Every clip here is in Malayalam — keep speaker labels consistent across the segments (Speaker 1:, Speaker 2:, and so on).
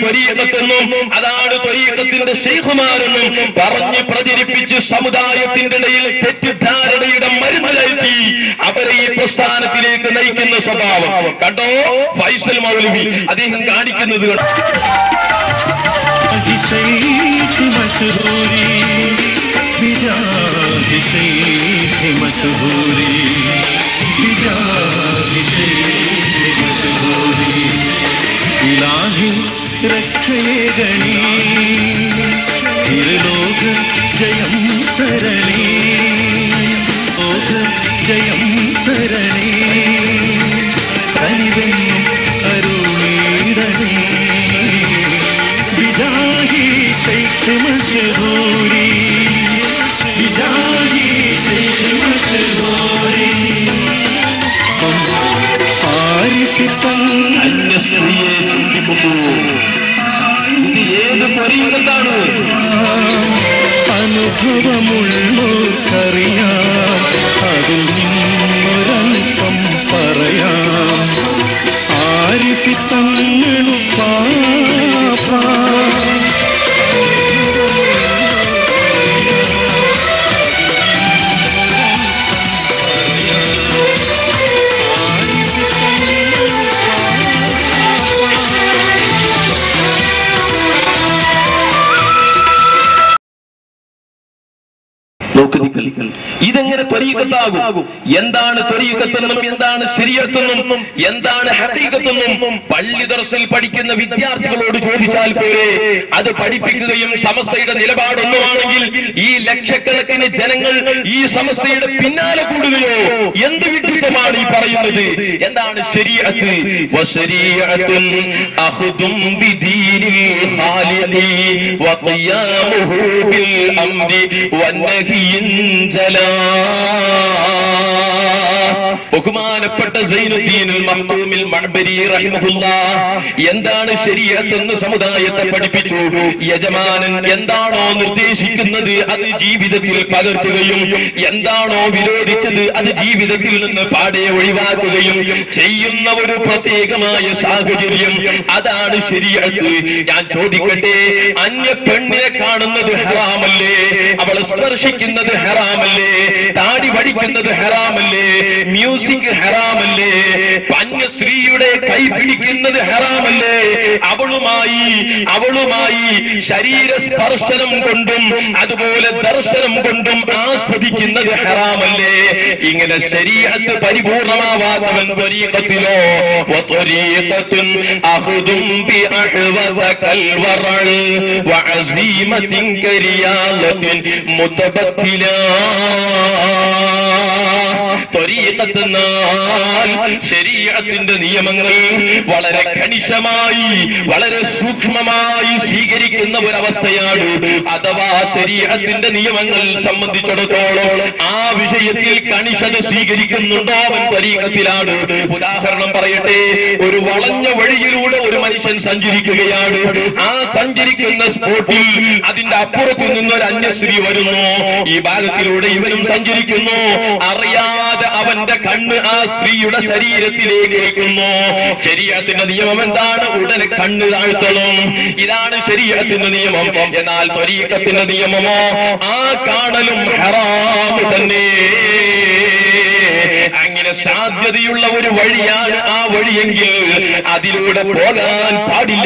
Speaker 1: ത്വരീക്കത്തെന്നും അതാണ് ത്വരീക്കത്തിന്റെ ശൈഖുമാരെന്നും പറഞ്ഞ് പ്രചരിപ്പിച്ച് സമുദായത്തിന്റെ ഇടയിൽ തെറ്റിദ്ധാരണയുടെ മരുന്നലറ്റി അവരെ ഈ പ്രസ്ഥാനത്തിലേക്ക് നയിക്കുന്ന സ്വഭാവം കണ്ടോ ഫൈസൽ മൗലവി അദ്ദേഹം കാണിക്കുന്നത് കണ്ടോ
Speaker 2: شيخ مشهوري بجاه شيخ مشهوري بجاه شيخ مشهوري إلهي രക്ഷയെ ഗണി ഇരുലോക ജയം സരണി ലോക ജയം സരണി കനിവെന്നും അരുളീടണേ ബിജാഹി ശൈഖ് മശഹൂരി ബിജാഹി ശൈഖ് മശഹൂരി ആരിഫിത്തൻ
Speaker 1: അന്യ സ്ത്രീയെ സൃഷ്ടിക്കുന്നു ഇത് ഏത് ത്വരീക്കത്താണ്
Speaker 2: അനുഭവമുള്ളോർക്കറിയാം അതിൽ നിന്നൊരൽപ്പം പറയാം ആരിഫിത്തങ്ങളു പാപ്പാ
Speaker 1: നോക്ക് നിക്കൽ ഇതെങ്ങനെ ത്വരീക്കത്താകും എന്താണ് ത്വരീക്കത്തെന്നും എന്താണ് ശരിയത്തെന്നും എന്താണ് ഹത്തീകത്തെന്നും പള്ളി ദർസിൽ പഠിക്കുന്ന വിദ്യാർത്ഥികളോട് ചോദിച്ചാൽ പോരെ അത് പഠിപ്പിക്കുകയും സമസ്തയുടെ നിലപാടൊന്നുമാണെങ്കിൽ ഈ ലക്ഷക്കണക്കിന് ജനങ്ങൾ ഈ സമസ്തയുടെ പിന്നാലെ കൂടുകയോ എന്ത് വിഡിത്തമാണ് ഈ പറയുന്നത് എന്താണ് ശരീഅത്ത് വശരീഅത്തുൻ അഖ്ദും ബിദീനിൽ ഖാലിഖി വഖിയാമുഹു ബിൽ അംരി വന്നഹിയിൻ ജലാ ബഹുമാനപ്പെട്ട സൈനുദ്ദീനുൽ മഖ്ദൂമിൽ മഅ്ബരി റഹിമഹുല്ല എന്താണ് ശരീഅത്ത് എന്ന് സമുദായത്തെ പഠിപ്പിച്ചു യജമാനൻ എന്താണോ നിർദ്ദേശിക്കുന്നത് അത് ജീവിതത്തിൽ പകർത്തുകയും എന്താണോ വിരോധിച്ചത് അത് ജീവിതത്തിൽ നിന്ന് പാടെ ഒഴിവാക്കുകയും ചെയ്യുന്ന ഒരു പ്രത്യേകമായ സാഹചര്യം അതാണ് ശരിയത്ത് ഞാൻ ചോദിക്കട്ടെ അന്യ പെണ്ണിനെ കാണുന്നത് ഹറാമല്ലേ അവളെ സ്പർശിക്കുന്നത് ഹറാമല്ലേ താടി വടിക്കുന്നത് ഹറാമല്ലേ മ്യൂസിക് ഹറാമല്ലേ അന്യ സ്ത്രീയുടെ കൈ പിടിക്കുന്നത് ഹറാമല്ലേ അവളുമായി അവളുമായി ശരീര സ്പർശനം കൊണ്ടും അതുപോലെ ദർശനം കൊണ്ടും ആസ്വദിക്കുന്നത് ഹറാമല്ലേ ഇങ്ങനെ ശരീരത്ത് പരിപൂർണമാവാത്തവൻ ത്വരീഖത്തിലോ وطريقة أخذ بأحوذ كالورع وعزيمة كرياضة متبتلا ത്വരീഖത്തെന്നാൽ ശരീരത്തിന്റെ നിയമങ്ങൾ വളരെ കണിശമായി വളരെ സൂക്ഷ്മമായി സ്വീകരിക്കുന്ന ഒരവസ്ഥയാണ് അഥവാ ശരീരത്തിന്റെ നിയമങ്ങൾ സംബന്ധിച്ചിടത്തോളം ആ വിഷയത്തിൽ കണിശത സ്വീകരിക്കുന്നുണ്ടോ അവൻ ത്വരീഖത്തിലാണ് ഉദാഹരണം പറയട്ടെ ഒരു വളഞ്ഞ വഴിയിലൂടെ ഒരു മനുഷ്യൻ സഞ്ചരിക്കുകയാണ് ആ സഞ്ചരിക്കുന്ന സ്പോട്ടിൽ അതിന്റെ അപ്പുറത്തു നിന്നൊരു അന്യസ്ത്രീ വരുന്നു ഈ ഭാഗത്തിലൂടെ ഇവനും സഞ്ചരിക്കുന്നു അറിയാതെ അവന്റെ കണ്ണ് ആ സ്ത്രീയുടെ ശരീരത്തിലേക്ക് വയ്ക്കുന്നു ശരീരത്തിന്റെ നിയമം എന്താണ് ഉടനെ കണ്ണ് താഴ്ത്തണം ഇതാണ് ശരീരത്തിന്റെ നിയമം എന്നാൽ ത്വരീക്കത്തിന്റെ നിയമമോ ആ കാണലും ഹറാമ് തന്നെ അങ്ങനെ സാധ്യതയുള്ള ഒരു വഴിയാണ് ആ വഴിയെങ്കിൽ അതിലൂടെ പോകാൻ പാടില്ല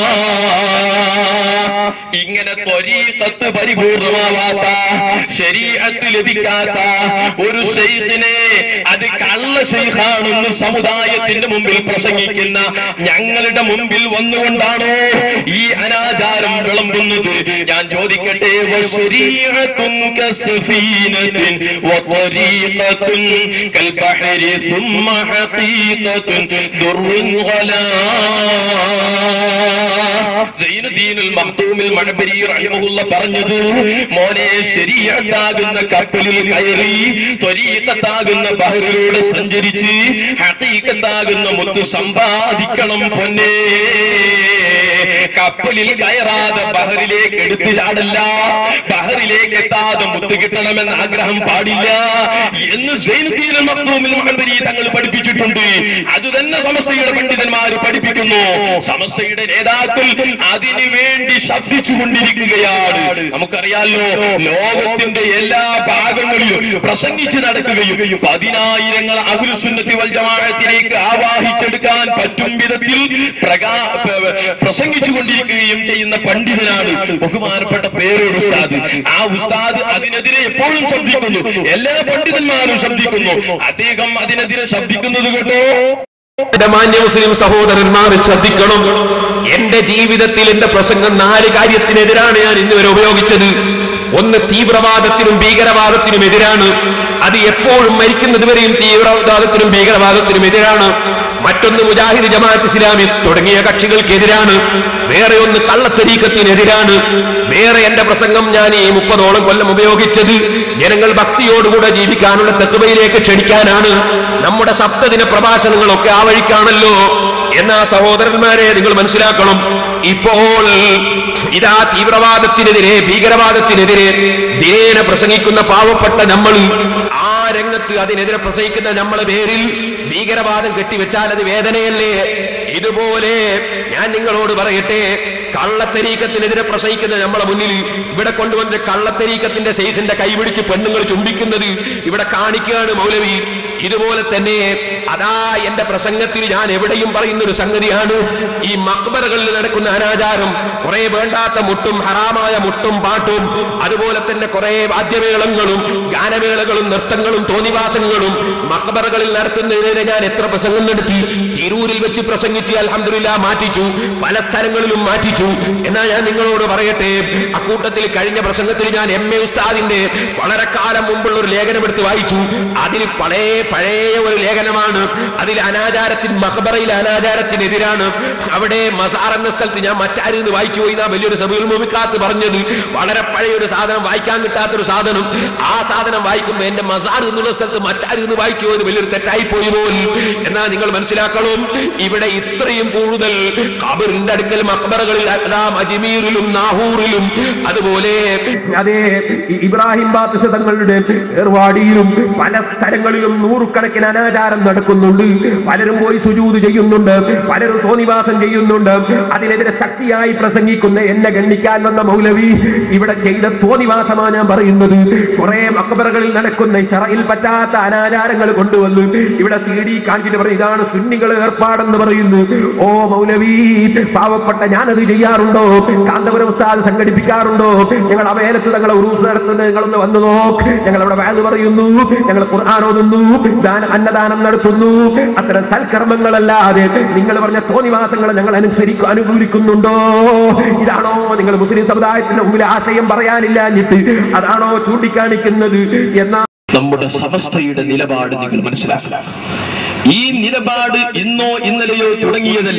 Speaker 1: ഇങ്ങനെ ത്വരീക്കത്ത് പരിപൂർണമാവാത്ത ശരീരത്തിൽ ലഭിക്കാത്ത ഒരു ശൈഖിനെ അത് കള്ള ശൈഖാണെന്ന് സമുദായത്തിന്റെ മുമ്പിൽ പ്രസംഗിക്കുന്ന ഞങ്ങളുടെ മുമ്പിൽ വന്നുകൊണ്ടാണോ ഈ അനാചാരം വിളമ്പുന്നത് ഞാൻ ചോദിക്കട്ടെ വശരീഅത്തുൻ കസഫീനത്തിൻ വത്വരീഖത്തുൻ കൽബഹരി ثم حقيقة در غلا സൈനുദ്ദീനുൽ മഖ്ദൂമിൽ മഅബരി റഹിമഹുല്ല പറഞ്ഞത് മോനെ ശരീഅത്താകുന്ന കപ്പലിൽ കയറി ത്വരീഖത്താകുന്ന ബഹറിലൂടെ സഞ്ചരിച്ച് ഹഖീഖത്താകുന്ന മുത്ത് സമ്പാദിക്കണം പൊന്നേ കപ്പലിൽ കയറാതെ ബഹറിലേക്ക് എടുത്തു ചാടില്ല ബഹറിലേക്ക് എത്താതെ മുത്ത് കിട്ടണമെന്ന ആഗ്രഹം പാടില്ല എന്ന് സൈനുദ്ദീൻ മക്തൂമിൽ മുഹമ്മദി തങ്ങൾ പഠിപ്പിച്ചിട്ടുണ്ട് അത് തന്നെ സമസ്തയുടെ പണ്ഡിതന്മാർ പഠിപ്പിക്കുന്നു സമസ്തയുടെ നേതാക്കൾ അതിനു വേണ്ടി ശബ്ദിച്ചുകൊണ്ടിരിക്കുകയാണ് നമുക്കറിയാലോ ലോകത്തിന്റെ എല്ലാ ഭാഗങ്ങളിലും പ്രസംഗിച്ച് നടക്കുകയും പതിനായിരങ്ങൾ അഖിലുസുന്നത്തി വൽ ജമാഅത്തിലേക്ക് ആവാഹിച്ചെടുക്കാൻ പറ്റും വിധത്തിൽ പ്രകാ പ- പ്രസംഗിച്ചുകൊണ്ടിരിക്കുകയും ചെയ്യുന്ന പണ്ഡിതനാണ് ബഹുമാനപ്പെട്ട പേരോട് ഉസ്താദ് ആ ഉസ്താദ് അതിനെതിരെ എപ്പോഴും ശബ്ദിക്കുന്നു എല്ലാ പണ്ഡിതന്മാരും ശബ്ദിക്കുന്നു അദ്ദേഹം അതിനെതിരെ ശബ്ദിക്കുന്നത് കേട്ടോ
Speaker 3: എന്റെ മാന്യ മുസ്ലിം സഹോദരന്മാർ ശ്രദ്ധിക്കണം എന്റെ ജീവിതത്തിൽ എന്റെ പ്രസംഗം നാല് കാര്യത്തിനെതിരാണ് ഞാൻ ഇന്നുവരെ ഉപയോഗിച്ചത് ഒന്ന് തീവ്രവാദത്തിനും ഭീകരവാദത്തിനും എതിരാണ് അത് എപ്പോഴും മരിക്കുന്നത് വരെയും തീവ്രവാദത്തിനും ഭീകരവാദത്തിനും എതിരാണ് മറ്റൊന്ന് മുജാഹിദ് ജമാഅത്ത് ഇസ്ലാമി തുടങ്ങിയ കക്ഷികൾക്കെതിരാണ് വേറെ ഒന്ന് കള്ളത്തരീക്കത്തിനെതിരാണ് വേറെ എന്റെ പ്രസംഗം ഞാൻ ഈ മുപ്പതോളം കൊല്ലം ഉപയോഗിച്ചത് ജനങ്ങൾ ഭക്തിയോടുകൂടെ ജീവിക്കാനുള്ള തെക്കുവയിലേക്ക് ക്ഷണിക്കാനാണ് നമ്മുടെ സപ്തദിന പ്രഭാഷണങ്ങളൊക്കെ ആ വഴിക്കാണല്ലോ എന്നാ സഹോദരന്മാരെ നിങ്ങൾ മനസ്സിലാക്കണം ഇപ്പോൾ ഇതാ തീവ്രവാദത്തിനെതിരെ ഭീകരവാദത്തിനെതിരെ ദിനേന പ്രസംഗിക്കുന്ന പാവപ്പെട്ട നമ്മൾ ആ രംഗത്ത് അതിനെതിരെ പ്രസംഗിക്കുന്ന നമ്മളെ പേരിൽ ഭീകരവാദം കെട്ടിവെച്ചാൽ അത് വേദനയല്ലേ ഇതുപോലെ ഞാൻ നിങ്ങളോട് പറയട്ടെ കള്ളത്തരീക്കത്തിനെതിരെ പ്രസംഗിക്കുന്ന നമ്മളെ മുന്നിൽ ഇവിടെ കൊണ്ടുവന്ന കള്ളത്തരീക്കത്തിന്റെ ശൈഖിന്റെ കൈപിടിച്ച് പെണ്ണുങ്ങൾ ചുംബിക്കുന്നത് ഇവിടെ കാണിക്കുകയാണ് മൗലവി ഇതുപോലെ തന്നെ അതാ എന്റെ പ്രസംഗത്തിൽ ഞാൻ എവിടെയും പറയുന്ന ഒരു സംഗതിയാണ് ഈ മക്ബറകളിൽ നടക്കുന്ന അനാചാരം കുറെ വേണ്ടാത്ത മുട്ടും ഹറാമായ മുട്ടും പാട്ടും അതുപോലെ തന്നെ കുറെ വാദ്യമേളങ്ങളും ഗാനമേളകളും നൃത്തങ്ങളും തോന്നിവാസങ്ങളും മക്ബറകളിൽ നടത്തുന്നതിനെ ഞാൻ എത്ര പ്രസംഗം നടത്തി തിരൂരിൽ വെച്ച് പ്രസംഗിച്ച് അൽഹംദുലില്ലാ മാറ്റിച്ചു പല സ്ഥലങ്ങളിലും മാറ്റിച്ചു എന്നാ ഞാൻ നിങ്ങളോട് പറയട്ടെ അക്കൂട്ടത്തിൽ കഴിഞ്ഞ പ്രസംഗത്തിൽ ഞാൻ എം എ ഉസ്താദിന്റെ വളരെ കാലം മുമ്പുള്ള ഒരു ലേഖനം എടുത്ത് വായിച്ചു അതിൽ പഴയ പഴയ ഒരു ലേഖനമാണ് അതിൽ അനാചാരത്തിന് മഹബറയിലെ അനാചാരത്തിനെതിരാണ് അവിടെ മസാർ എന്ന സ്ഥലത്ത് ഞാൻ മറ്റാരിൽ നിന്ന് വായിച്ചു പോയി എന്നാ വലിയൊരു സഭയിൽ മുമിക്കാത്ത് പറഞ്ഞത് വളരെ പഴയ ഒരു സാധനം വായിക്കാൻ കിട്ടാത്തൊരു സാധനം ആ സാധനം വായിക്കുമ്പോൾ എന്റെ മസാർ എന്നുള്ള സ്ഥലത്ത് മറ്റാരിൽ നിന്ന് വായിച്ചു പോയത് വലിയൊരു തെറ്റായി പോയി പോലും എന്നാ നിങ്ങൾ മനസ്സിലാക്കണം ഇവിടെ ഇത്രയും കൂടുതൽ കബറിന്റെ അടുക്കൽ മക്ബറകളിൽ അതാ അജ്മീറിലും നാഹൂറിലും അതുപോലെ അതേ ഈ ഇബ്രാഹിം ബാദുഷ തങ്ങളുടെ ഏർവാടിയിലും പല സ്ഥലങ്ങളിലും നൂറുകണക്കിന് അനാചാരം നടക്കുന്നുണ്ട് പലരും പോയി സുജൂത് ചെയ്യുന്നുണ്ട് പലരും തോന്നിവാസം ചെയ്യുന്നുണ്ട് അതിനെതിരെ ശക്തിയായി പ്രസംഗിക്കുന്ന എന്നെ ഗണ്ണിക്കാൻ വന്ന മൗലവി ഇവിടെ ചെയ്ത തോന്നിവാസമാണ് ഞാൻ പറയുന്നത് കുറെ മക്ബറകളിൽ നടക്കുന്ന ഷറയിൽ പറ്റാത്ത അനാചാരങ്ങൾ കൊണ്ടുവന്ന് ഇവിടെ സി ഡി കാണിച്ചിട്ട് പറയും ഇതാണ് സുന്നികൾ ഏർപ്പാടെന്ന് പറയുന്നു ഓ മൗലവി പാവപ്പെട്ട ഞാനത് ചെയ്യാറുണ്ടോ കാന്തപുരം ഉസ്താദ് സംഘടിപ്പിക്കാറുണ്ടോ ഞങ്ങൾ അവേലത്ത് തങ്ങളെ ഉറൂസ് നടത്തുന്നത് നിങ്ങളൊന്ന് വന്നു നോക്ക് ഞങ്ങൾ അവിടെ വാത് പറയുന്നു ഞങ്ങൾ ഖുർആൻ ഓതുന്നു ദാന- അന്നദാനം നടത്തുന്നു അത്തരം സൽക്കർമ്മങ്ങളല്ലാതെ നിങ്ങൾ പറഞ്ഞ തോന്നിവാസങ്ങൾ ഞങ്ങൾ അനുസരിക്കും അനുകൂലിക്കുന്നുണ്ടോ ഇതാണോ നിങ്ങൾ മുസ്ലിം സമുദായത്തിന്റെ മുമ്പിൽ ആശയം പറയാനില്ല എന്നിട്ട് അതാണോ ചൂണ്ടിക്കാണിക്കുന്നത് എന്നാ
Speaker 1: നമ്മുടെ സമസ്തയുടെ നിലപാട് നിങ്ങൾ മനസ്സിലാക്കണം ഈ നിലപാട് ഇന്നോ ഇന്നലെയോ തുടങ്ങിയതല്ല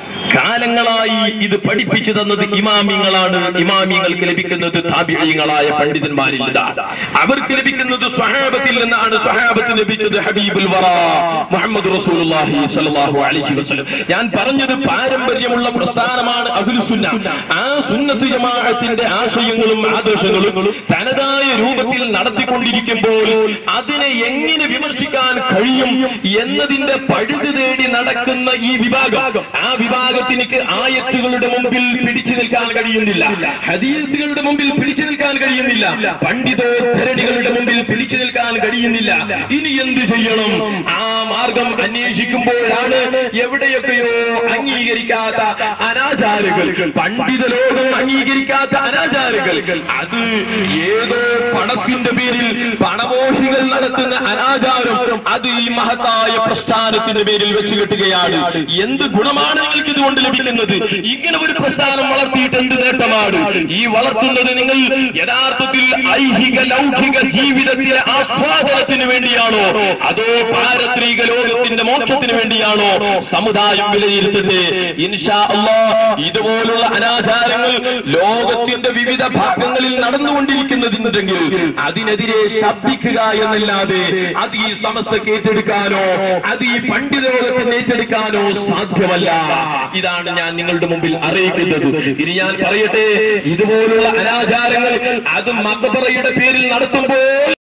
Speaker 1: കാലങ്ങളായി ഇത് പഠിപ്പിച്ചു തന്നത് ഇമാമിങ്ങളാണ് ഇമാമിങ്ങൾക്ക് ലഭിക്കുന്നത് താപിഴയങ്ങളായ പണ്ഡിതന്മാരിൽ നിന്നാണ് അവർക്ക് ലഭിക്കുന്നത് സ്വഹാബത്തിൽ നിന്നാണ് സ്വഹാബത്ത് ലഭിച്ചത് ഹബീബുൽ വറ മുഹമ്മദ് റസൂലുള്ളാഹി സ്വല്ലല്ലാഹു അലൈഹി വസല്ലം ഞാൻ പറഞ്ഞത് പാരമ്പര്യമുള്ള പ്രസ്ഥാനമാണ് അഹ്ലു സുന്ന ആ സുന്നത്ത് ജമാഅത്തിന്റെ ആശയങ്ങളും ആദർശങ്ങളും തനതായ രൂപത്തിൽ നടത്തിക്കൊണ്ടിരിക്കുമ്പോൾ അതിനെ എങ്ങനെ വിമർശിക്കാൻ കഴിയും എന്നതിന്റെ പഴുത് തേടി നടക്കുന്ന ഈ വിഭാഗം ആ വിഭാഗത്തിനിക്ക് ആയത്തുകളുടെ മുമ്പിൽ പിടിച്ചു നിൽക്കാൻ കഴിയുന്നില്ല ഹദീസുകളുടെ മുമ്പിൽ പിടിച്ചു നിൽക്കാൻ കഴിയുന്നില്ല പണ്ഡിതോദ്ധരണികളുടെ മുമ്പിൽ പിടിച്ചു നിൽക്കാൻ കഴിയുന്നില്ല ഇനി എന്ത് ചെയ്യണം ആ മാർഗം അന്വേഷിക്കുമ്പോഴാണ് എവിടെയൊക്കെയോ അംഗീകരിക്കാത്ത അനാചാരകൾ പണ്ഡിത ലോകം അംഗീകരിക്കാത്ത അനാചാരകൾ അത് ഏതോ പണത്തിന്റെ പേരിൽ പണമോഹികൾ നടത്തുന്ന അനാചാരം അത് ഈ മഹത്തായ പ്രസ്ഥാനത്തിന്റെ പേരിൽ വെച്ച് കെട്ടുകയാണ് എന്ത് ഗുണമാണ് നിങ്ങൾക്ക് ഇതുകൊണ്ട് ലഭിക്കുന്നത് ഇങ്ങനെ ഒരു പ്രസ്ഥാനം വളർത്തിയിട്ട് എന്ത് നേട്ടമാണ് ഈ വളർത്തുന്നത് നിങ്ങൾ യഥാർത്ഥത്തിൽ ഐഹിക ലൗകിക ജീവിതത്തിലെ ആസ്വാദനത്തിന് വേണ്ടിയാണോ അതോ പാരത്രിക ലോകത്തിന്റെ മോക്ഷത്തിന് വേണ്ടിയാണോ സമുദായം വിലയിരുത്തട്ടെ ഇൻഷാ അല്ലാ ഇതുപോലുള്ള അനാചാരങ്ങൾ ലോകത്തിന്റെ വിവിധ ഭാഗങ്ങളിൽ നടന്നുകൊണ്ടിരിക്കുന്നതുണ്ടെങ്കിൽ അതിനെതിരെ ശബ്ദിക്കുക എന്നല്ലാതെ അത് ഈ സമസ്തക്ക് ഏറ്റെടുക്കാനോ അത് ഈ പണ്ഡിത ലോകത്തിന് ഏറ്റെടുക്കാനോ സാധ്യമല്ല ഇതാണ് ഞാൻ നിങ്ങളുടെ മുമ്പിൽ അറിയിക്കുന്നത് ഇനി ഞാൻ പറയട്ടെ ഇതുപോലുള്ള അനാചാരങ്ങൾ അത് മതപറയുടെ പേരിൽ നടത്തുമ്പോൾ